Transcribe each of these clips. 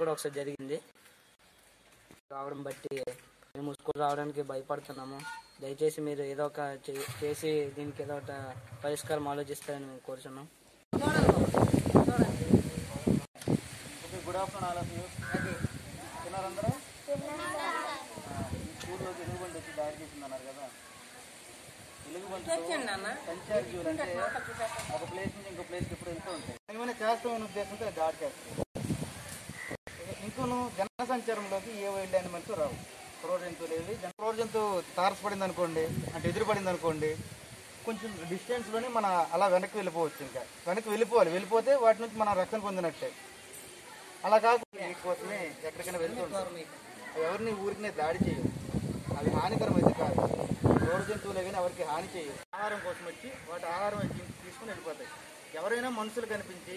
కూడా ఒకసారి జరిగింది రావడం బట్టి మేము స్కూల్ రావడానికి భయపడుతున్నాము దయచేసి మీరు ఏదో ఒక చే- చేసి దీనికి ఏదో ఒక పరిష్కారం ఆలోచిస్తారని మేము కోరుచున్నాం okay good afternoon all of you తిన్నారు అందరూ ఈ స్కూల్లో ఎలుగుబండి వచ్చి దాడి చేసింది అన్నారు కదా ఎలుగుబంటి కంచారు జీవులు అంటే ఒక ప్లేస్ నుంచి ఇంకో ప్లేస్కి ఎప్పుడు వెళ్తూ ఉంటాయి ఏమైనా చేస్తామనే ఉద్దేశంతో అది దాడి చేస్తాయి ఇంకోను జన సంచారంలోకి ఏ వైల్డ్ యానిమల్స్ రావు క్రూర జంతువులు ఏవి జన- క్రూర జంతువు తారసపడింది అనుకోండి అంటే ఎదురుపడింది అనుకోండి కొంచెం డిస్టెన్స్లోనే మన అలా వెనక్కి వెళ్ళిపోవచ్చు ఇంకా వెనక్కి వెళ్ళిపోవాలి వెళ్ళిపోతే వాటి నుంచి మనం రక్షణ పొందినట్టే అలా కాకుండా మీకోసమే ఎక్కడికైనా వెళ్తుంటాం అవి ఎవరిని ఊరికినే దాడి చేయవు అవి హానికరం అయితే కాదు క్రూర జంతువులు కానీ ఎవరికి హాని చేయవు ఆహారం కోసం వచ్చి వాటి ఆహారం వచ్చి తీసుకుని వెళ్ళిపోతాయి ఎవరైనా మనుషులు కనిపించి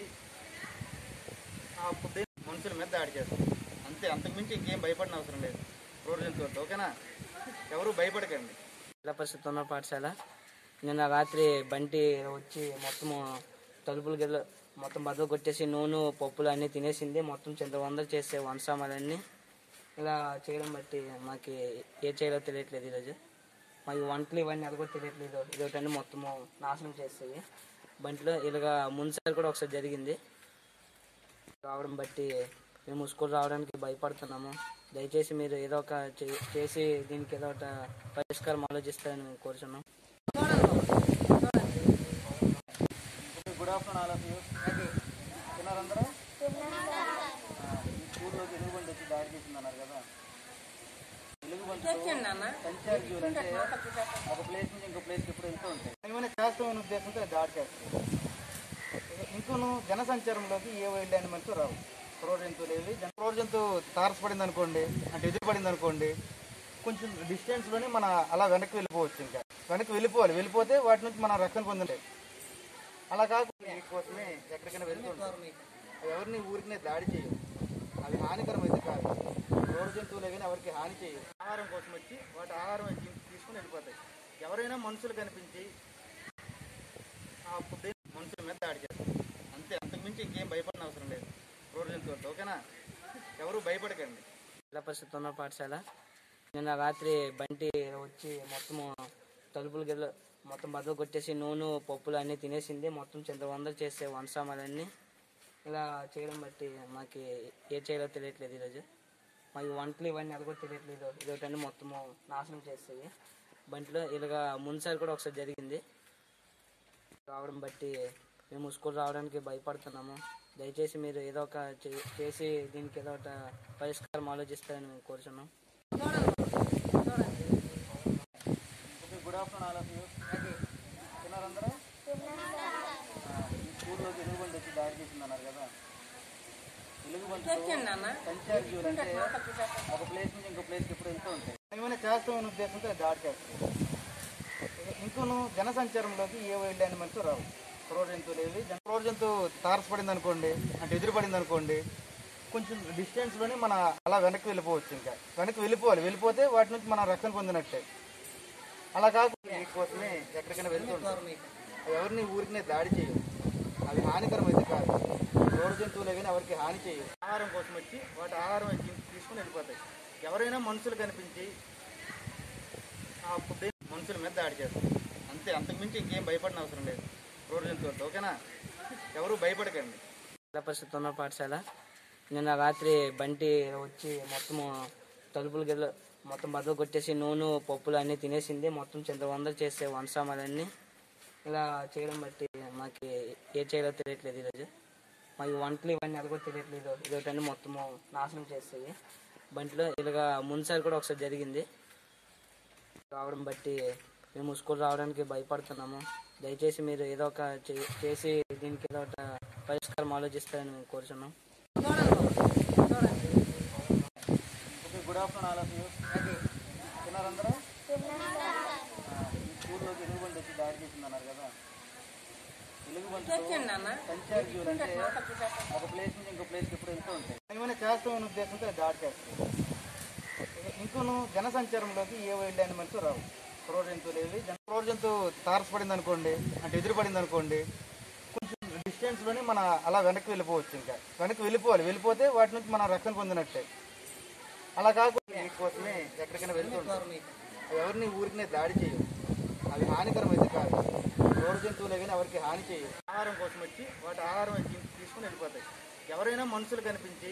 ఆ ఫుడ్ మనుషుల మీద దాడి చేస్తారు అంతే అంతకుమించి ఇంకేం భయపడిన అవసరం లేదు క్రూర జంతువులతో ఓకేనా ఎవరు భయపడకండి జిల్లా పరిషత్ ఉన్నత పాఠశాల నిన్న రాత్రి బంటి వచ్చి మొత్తము తలుపులు గిల్ల మొత్తం బదులు కొట్టేసి నూనె పప్పులు అన్నీ తినేసింది మొత్తం చింతవందలు చేసే వంశామాలన్నీ ఇలా చేయడం బట్టి మాకు ఏ చేయాలో తెలియట్లేదు ఈరోజు మాకు వంటలు ఇవన్నీ అది కూడా తెలియట్లేదు ఇదొకటన్నీ మొత్తము నాశనం చేస్తాయి బంటిలో ఇలాగా ముందుసారి కూడా ఒకసారి జరిగింది రావడం బట్టి మేము స్కూల్ రావడానికి భయపడుతున్నాము దయచేసి మీరు ఏదో ఒక చే- చేసి దీనికి ఏదో ఒక పరిష్కారం ఆలోచిస్తారని మేము కోరుచున్నాం okay good afternoon all of you తిన్నారు అందరూ ఈ స్కూల్లో ఎలుగుబండి వచ్చి దాడి చేసింది అన్నారు కదా ఎలుగుబంటి కంచారు జీవులు అంటే ఒక ప్లేస్ నుంచి ఇంకో ప్లేస్కి ఎప్పుడు వెళ్తూ ఉంటాయి ఏమైనా చేస్తామనే ఉద్దేశంతో అది దాడి చేస్తాయి ఇంకోను జన సంచారంలోకి ఏ వైల్డ్ యానిమల్స్ రావు క్రూర జంతువులు ఏవి జన- క్రూర జంతువు తారసపడింది అనుకోండి అంటే ఎదురుపడింది అనుకోండి కొంచెం డిస్టెన్స్లోనే మన అలా వెనక్కి వెళ్ళిపోవచ్చు ఇంకా వెనక్కి వెళ్ళిపోవాలి వెళ్ళిపోతే వాటి నుంచి మనం రక్షణ పొందండి అలా కాకుండా మీకోసమే ఎక్కడికైనా వెళ్తుంటాం అవి ఎవరిని ఊరికినే దాడి చేయవు అవి హానికరం అయితే కాదు క్రూర జంతువులు కానీ ఎవరికి హాని చేయవు ఆహారం కోసం వచ్చి వాటి ఆహారం వచ్చి తీసుకుని వెళ్ళిపోతాయి ఎవరైనా మనుషులు కనిపించి ఆ ఫుడ్ మనుషుల మీద దాడి చేస్తారు అంతే అంతకుమించి ఇంకేం భయపడిన అవసరం లేదు క్రూర జంతువులతో ఓకేనా ఎవరు భయపడకండి జిల్లా పరిషత్ ఉన్నత పాఠశాల నిన్న రాత్రి బంటి వచ్చి మొత్తము తలుపులు గిల్ల మొత్తం బదులు కొట్టేసి నూనె పప్పులు అన్నీ తినేసింది మొత్తం చింతవందలు చేసే వంశామాలన్నీ ఇలా చేయడం బట్టి మాకు ఏ చేయాలో తెలియట్లేదు ఈరోజు మాకు వంటలు ఇవన్నీ అది కూడా తెలియట్లేదు ఇదొకటన్నీ మొత్తము నాశనం చేస్తాయి బంటిలో ఇలాగా ముందుసారి కూడా ఒకసారి జరిగింది రావడం బట్టి మేము స్కూల్ రావడానికి భయపడుతున్నాము దయచేసి మీరు ఏదో ఒక చే- చేసి దీనికి ఏదో ఒక పరిష్కారం ఆలోచిస్తారని మేము కోరుచున్నాం okay good afternoon all of you తిన్నారు అందరూ ఈ స్కూల్లో ఎలుగుబండి వచ్చి దాడి చేసింది అన్నారు కదా ఎలుగుబంటి కంచారు జీవులు అంటే ఒక ప్లేస్ నుంచి ఇంకో ప్లేస్కి ఎప్పుడు వెళ్తూ ఉంటాయి ఏమైనా చేస్తామనే ఉద్దేశంతో అది దాడి చేస్తాయి ఇంకోను జన సంచారంలోకి ఏ వైల్డ్ యానిమల్స్ రావు క్రూర జంతువులు ఏవి జన- క్రూర జంతువు తారసపడింది అనుకోండి అంటే ఎదురుపడింది అనుకోండి కొంచెం డిస్టెన్స్లోనే మన అలా వెనక్కి వెళ్ళిపోవచ్చు ఇంకా వెనక్కి వెళ్ళిపోవాలి వెళ్ళిపోతే వాటి నుంచి మనం రక్షణ పొందినట్టే అలా కాకుండా మీకోసమే ఎక్కడికైనా వెళ్తుంటాం అవి ఎవరిని ఊరికినే దాడి చేయవు అవి హానికరం అయితే కాదు క్రూర జంతువులు కానీ ఎవరికి హాని చేయవు ఆహారం కోసం వచ్చి వాటి ఆహారం వచ్చి తీసుకుని వెళ్ళిపోతాయి ఎవరైనా మనుషులు కనిపించి ఆ ఫుడ్ మనుషుల మీద దాడి చేస్తారు అంతే అంతకుమించి ఇంకేం భయపడిన అవసరం లేదు క్రూర జంతువులతో ఓకేనా ఎవరు భయపడకండి జిల్లా పరిషత్ ఉన్నత పాఠశాల నిన్న రాత్రి బంటి వచ్చి మొత్తము తలుపులు గిల్ల మొత్తం బదులు కొట్టేసి నూనె పప్పులు అన్నీ తినేసింది మొత్తం చింతవందలు చేసే వంశామాలన్నీ ఇలా చేయడం బట్టి మాకు ఏ చేయాలో తెలియట్లేదు ఈరోజు మాకు వంటలు ఇవన్నీ అది కూడా తెలియట్లేదు ఇదొకటన్నీ మొత్తము నాశనం చేస్తాయి బంటిలో ఇలాగా ముందుసారి కూడా ఒకసారి జరిగింది రావడం బట్టి మేము స్కూల్ రావడానికి భయపడుతున్నాము దయచేసి మీరు ఏదో ఒక చే- చేసి దీనికి ఏదో ఒక పరిష్కారం ఆలోచిస్తారని మేము కోరుచున్నాం okay good afternoon all of you తిన్నారు అందరూ ఈ స్కూల్లో ఎలుగుబండి వచ్చి దాడి చేసింది అన్నారు కదా ఎలుగుబంటి కంచారు జీవులు అంటే ఒక ప్లేస్ నుంచి ఇంకో ప్లేస్కి ఎప్పుడు వెళ్తూ ఉంటాయి ఏమైనా చేస్తామనే ఉద్దేశంతో అది దాడి చేస్తాయి ఇంకోను జన సంచారంలోకి ఏ వైల్డ్ యానిమల్స్ రావు క్రూర జంతువులు ఏవి జన- క్రూర జంతువు తారసపడింది అనుకోండి అంటే ఎదురుపడింది అనుకోండి కొంచెం డిస్టెన్స్ లోనే మన అలా వెనక్కి వెళ్ళిపోవచ్చు ఇంకా వెనక్కి వెళ్ళిపోవాలి వెళ్ళిపోతే వాటి నుంచి మనం రక్షణ పొందినట్టే అలా కాకుండా మీకోసమే ఎక్కడికైనా వెళ్తుంటాం అవి ఎవరిని ఊరికనే దాడి చేయవు అవి హానికరం అయితే కాదు రోడ్డు జంతువులే కానీ ఎవరికి హాని చేయవు ఆహారం కోసం వచ్చి వాటి ఆహారం అది తీ- తీసుకుని వెళ్ళిపోతాయి ఎవరైనా మనుషులు కనిపించి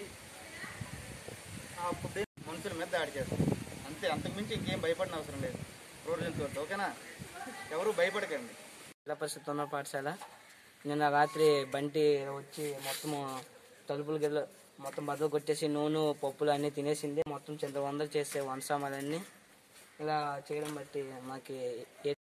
ఆ ఫుడ్ మనుషుల మీద దాడి చేస్తారు అంతే అంతకుమించి ఇంకేం భయపడిన అవసరం లేదు రోడ్డు జంతువులతో ఓకేనా ఎవరు భయపడకండి జిల్లా పరిషత్ ఉన్నత పాఠశాల నిన్న రాత్రి బంటి వచ్చి మొత్తం తలుపులు గిల్ల మొత్తం బద్దలు కొట్టేసి నూనె పప్పులు అన్నీ తినేసింది మొత్తం చింత వందలు చేసే వంశామాలన్నీ ఇలా చేయడం బట్టి మాకు ఏ